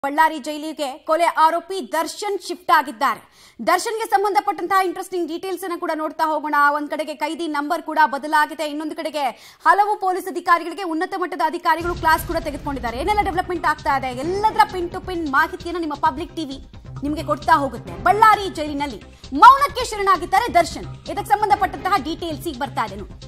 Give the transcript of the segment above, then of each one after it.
ಬಳ್ಳಾರಿ ಜೈಲಿಗೆ ಕೊಲೆ ಆರೋಪಿ ದರ್ಶನ್ ಶಿಫ್ಟ್ ಆಗಿದ್ದಾರೆ ದರ್ಶನ್ಗೆ ಸಂಬಂಧಪಟ್ಟಂತಹ ಇಂಟ್ರೆಸ್ಟಿಂಗ್ ಡೀಟೇಲ್ಸ್ ಅನ್ನ ಕೂಡ ನೋಡ್ತಾ ಹೋಗೋಣ ಒಂದ್ ಕಡೆಗೆ ಕೈದಿ ನಂಬರ್ ಕೂಡ ಬದಲಾಗಿದೆ ಇನ್ನೊಂದು ಕಡೆಗೆ ಹಲವು ಪೊಲೀಸ್ ಅಧಿಕಾರಿಗಳಿಗೆ ಉನ್ನತ ಮಟ್ಟದ ಅಧಿಕಾರಿಗಳು ಕ್ಲಾಸ್ ಕೂಡ ತೆಗೆದುಕೊಂಡಿದ್ದಾರೆ ಏನೆಲ್ಲ ಡೆವಲಪ್ಮೆಂಟ್ ಆಗ್ತಾ ಇದೆ ಎಲ್ಲದರ ಪಿನ್ ಟು ಪಿನ್ ಮಾಹಿತಿಯನ್ನು ನಿಮ್ಮ ಪಬ್ಲಿಕ್ ಟಿವಿ ನಿಮಗೆ ಕೊಡ್ತಾ ಹೋಗುತ್ತೆ ಬಳ್ಳಾರಿ ಜೈಲಿನಲ್ಲಿ ಮೌನಕ್ಕೆ ಶರಣಾಗಿದ್ದಾರೆ ದರ್ಶನ್ ಇದಕ್ಕೆ ಸಂಬಂಧಪಟ್ಟಂತಹ ಡೀಟೇಲ್ಸ್ ಈಗ ಬರ್ತಾ ಇದೆ ನೋಡಿ.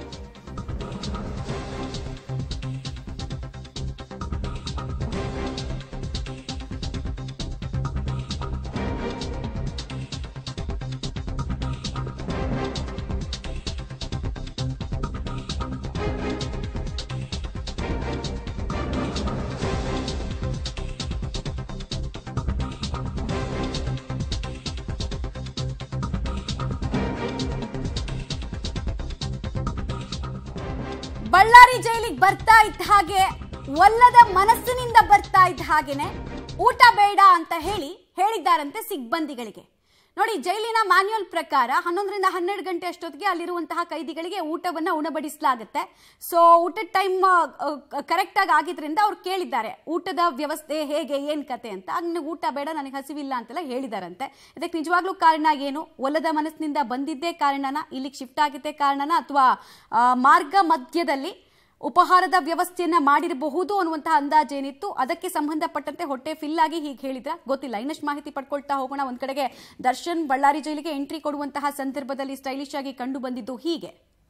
ಬಳ್ಳಾರಿ ಜೈಲಿಗೆ ಬರ್ತಾ ಇದ್ದ ಹಾಗೆ ಒಲ್ಲದ ಮನಸ್ಸಿನಿಂದ ಬರ್ತಾ ಇದ್ದ ಹಾಗೇನೆ ಊಟ ಬೇಡ ಅಂತ ಹೇಳಿ ಹೇಳಿದ್ದಾರಂತೆ ಸಿಬ್ಬಂದಿಗಳಿಗೆ ನೋಡಿ ಜೈಲಿನ ಮ್ಯಾನ್ಯುಯಲ್ ಪ್ರಕಾರ ಹನ್ನೊಂದರಿಂದ ಹನ್ನೆರಡು ಗಂಟೆ ಅಷ್ಟೊತ್ತಿಗೆ ಅಲ್ಲಿರುವಂತಹ ಕೈದಿಗಳಿಗೆ ಊಟವನ್ನ ಉಣಬಡಿಸಲಾಗುತ್ತೆ ಸೊ ಊಟದ ಟೈಮ್ ಕರೆಕ್ಟ್ ಆಗಿ ಆಗಿದ್ರಿಂದ ಅವ್ರು ಕೇಳಿದ್ದಾರೆ ಊಟದ ವ್ಯವಸ್ಥೆ ಹೇಗೆ ಏನ್ ಕತೆ ಅಂತ ನನಗೆ ಊಟ ಬೇಡ ನನಗೆ ಹಸಿವಿಲ್ಲ ಅಂತೆಲ್ಲ ಹೇಳಿದಾರಂತೆ ಇದಕ್ಕೆ ನಿಜವಾಗ್ಲೂ ಕಾರಣ ಏನು ಒಲ್ಲದ ಮನಸ್ಸಿನಿಂದ ಬಂದಿದ್ದೇ ಕಾರಣನ ಇಲ್ಲಿಗೆ ಶಿಫ್ಟ್ ಆಗಿದ್ದೇ ಕಾರಣನ ಅಥವಾ ಮಾರ್ಗ ಮಧ್ಯದಲ್ಲಿ ಉಪಹಾರದ ವ್ಯವಸ್ಥೆಯನ್ನ ಮಾಡಿರಬಹುದು ಅನ್ನುವಂತಹ ಅಂದಾಜೇನಿತ್ತು ಅದಕ್ಕೆ ಸಂಬಂಧಪಟ್ಟಂತೆ ಹೊಟ್ಟೆ ಫಿಲ್ ಆಗಿ ಹೀಗೆ ಹೇಳಿದ್ರ ಗೊತ್ತಿಲ್ಲ ಇನ್ನಷ್ಟು ಮಾಹಿತಿ ಪಡ್ಕೊಳ್ತಾ ಹೋಗೋಣ ಒಂದ್ ಕಡೆಗೆ ದರ್ಶನ್ ಬಳ್ಳಾರಿ ಜೈಲಿಗೆ ಎಂಟ್ರಿ ಕೊಡುವಂತಹ ಸಂದರ್ಭದಲ್ಲಿ ಸ್ಟೈಲಿಶ್ ಆಗಿ ಕಂಡು ಬಂದಿದ್ದು ಹೀಗೆ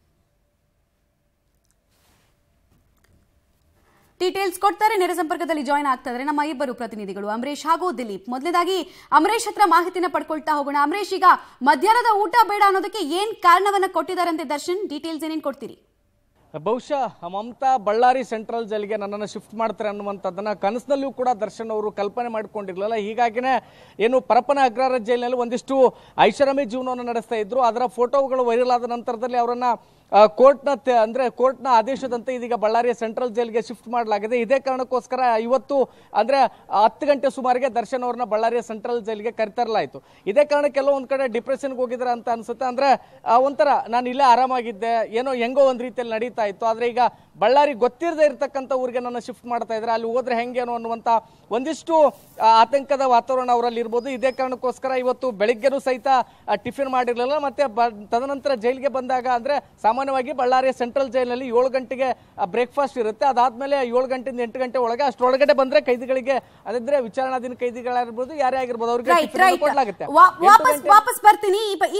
ಡೀಟೇಲ್ಸ್ ಕೊಡ್ತಾರೆ ನೇರ ಸಂಪರ್ಕದಲ್ಲಿ ಜಾಯ್ನ್ ಆಗ್ತಾ ಇದ್ದಾರೆ ನಮ್ಮ ಇಬ್ಬರು ಪ್ರತಿನಿಧಿಗಳು ಅಮರೇಶ್ ಹಾಗೂ ದಿಲೀಪ್ ಮೊದಲನೇದಾಗಿ ಅಮರೇಶ್ ಹತ್ರ ಮಾಹಿತಿನ ಪಡ್ಕೊಳ್ತಾ ಹೋಗೋಣ ಅಮರೇಶ್ ಈಗ ಮಧ್ಯಾಹ್ನದ ಊಟ ಬೇಡ ಅನ್ನೋದಕ್ಕೆ ಏನ್ ಕಾರಣವನ್ನ ಕೊಟ್ಟಿದ್ದಾರಂತೆ ದರ್ಶನ್ ಡೀಟೇಲ್ಸ್ ಏನೇನ್ ಕೊಡ್ತೀರಿ ಬಹುಶಃ ಮಮತಾ ಬಳ್ಳಾರಿ ಸೆಂಟ್ರಲ್ ಜೈಲಿಗೆ ನನ್ನನ್ನು ಶಿಫ್ಟ್ ಮಾಡ್ತಾರೆ ಅನ್ನುವಂಥದ್ದನ್ನ ಕನಸಿನಲ್ಲೂ ಕೂಡ ದರ್ಶನ್ ಅವರು ಕಲ್ಪನೆ ಮಾಡ್ಕೊಂಡಿರ್ಲಿಲ್ಲ ಹೀಗಾಗಿನೇ ಏನು ಪರಪನ ಅಗ್ರಹಾರ ಜೈಲಿನಲ್ಲಿ ಒಂದಿಷ್ಟು ಐಷಾರಾಮಿ ಜೀವನವನ್ನು ನಡೆಸ್ತಾ ಇದ್ರು ಅದರ ಫೋಟೋಗಳು ವೈರಲ್ ಆದ ನಂತರದಲ್ಲಿ ಅವರನ್ನ ಆ, ಕೋರ್ಟ್ನ ತೆ- ಅಂದ್ರೆ ಕೋರ್ಟ್ನ ಆದೇಶದಂತೆ ಇದೀಗ ಬಳ್ಳಾರಿಯ ಸೆಂಟ್ರಲ್ ಜೈಲಿಗೆ ಶಿಫ್ಟ್ ಮಾಡಲಾಗಿದೆ ಇದೇ ಕಾರಣಕ್ಕೋಸ್ಕರ ಇವತ್ತು ಅಂದ್ರೆ ಹತ್ತು ಗಂಟೆ ಸುಮಾರಿಗೆ ದರ್ಶನ್ ಅವ್ರನ್ನ ಬಳ್ಳಾರಿಯ ಸೆಂಟ್ರಲ್ ಜೈಲಿಗೆ ಕರೆತರಲಾಯಿತು ಇದೇ ಕಾರಣಕ್ಕೆಲ್ಲ ಒಂದ್ ಕಡೆ ಡಿಪ್ರೆಷನ್ಗೆ ಹೋಗಿದ್ದಾರೆ ಅಂತ ಅನ್ಸುತ್ತೆ ಅಂದ್ರೆ ಆ, ಒಂಥರ ನಾನು ಇಲ್ಲೇ ಆರಾಮಾಗಿದ್ದೆ ಏನೋ ಹೆಂಗೋ ಒಂದ್ ರೀತಿಯಲ್ಲಿ ನಡೀತಾ ಇತ್ತು ಆದ್ರೆ ಈಗ ಬಳ್ಳಾರಿ ಗೊತ್ತಿರದೇ ಇರತಕ್ಕಂಥ ಊರಿಗೆ ನನ್ನ ಶಿಫ್ಟ್ ಮಾಡ್ತಾ ಇದ್ದಾರೆ ಅಲ್ಲಿ ಹೋದ್ರೆ ಹೆಂಗೇನೋ ಅನ್ನುವಂತ ಒಂದಿಷ್ಟು ಆ, ಆತಂಕದ ವಾತಾವರಣ ಅವರಲ್ಲಿ ಇರ್ಬೋದು ಇದೇ ಕಾರಣಕ್ಕೋಸ್ಕರ ಇವತ್ತು ಬೆಳಿಗ್ಗೆನೂ ಸಹಿತ ಆ, ಟಿಫಿನ್ ಮಾಡಿರ್ಲಿಲ್ಲ ಮತ್ತೆ ಬ- ತದನಂತರ ಜೈಲಿಗೆ ಬಂದಾಗ ಅಂದ್ರೆ ಸಾಮಾನ್ಯವಾಗಿ ಬಳ್ಳಾರಿಯ ಸೆಂಟ್ರಲ್ ಜೈಲಿನಲ್ಲಿ ಏಳು ಗಂಟೆಗೆ ಬ್ರೇಕ್ಫಾಸ್ಟ್ ಇರುತ್ತೆ ಅದಾದ್ಮೇಲೆ ಏಳು ಗಂಟೆಯಿಂದ ಎಂಟು ಗಂಟೆ ಒಳಗೆ ಅಷ್ಟರೊಳಗಡೆ ಬಂದ್ರೆ ಕೈದಿಗಳಿಗೆ ಅದಿದ್ರೆ ವಿಚಾರಣಾಧೀನ ಕೈದಿಗಳಾಗಿರ್ಬೋದು ಯಾರೇ ಆಗಿರ್ಬೋದು ಅವ್ರಿಗೆ ರೈಟ್ ಟಿಫಿನ್ ರೈಟ್ ಕೊಡ್ಲಾಗುತ್ತೆ ವಾಪಸ್ ಎಂಟು ಗಂಟೆ- ವಾಪಸ್ ಬರ್ತೀನಿ ಈ ಬ-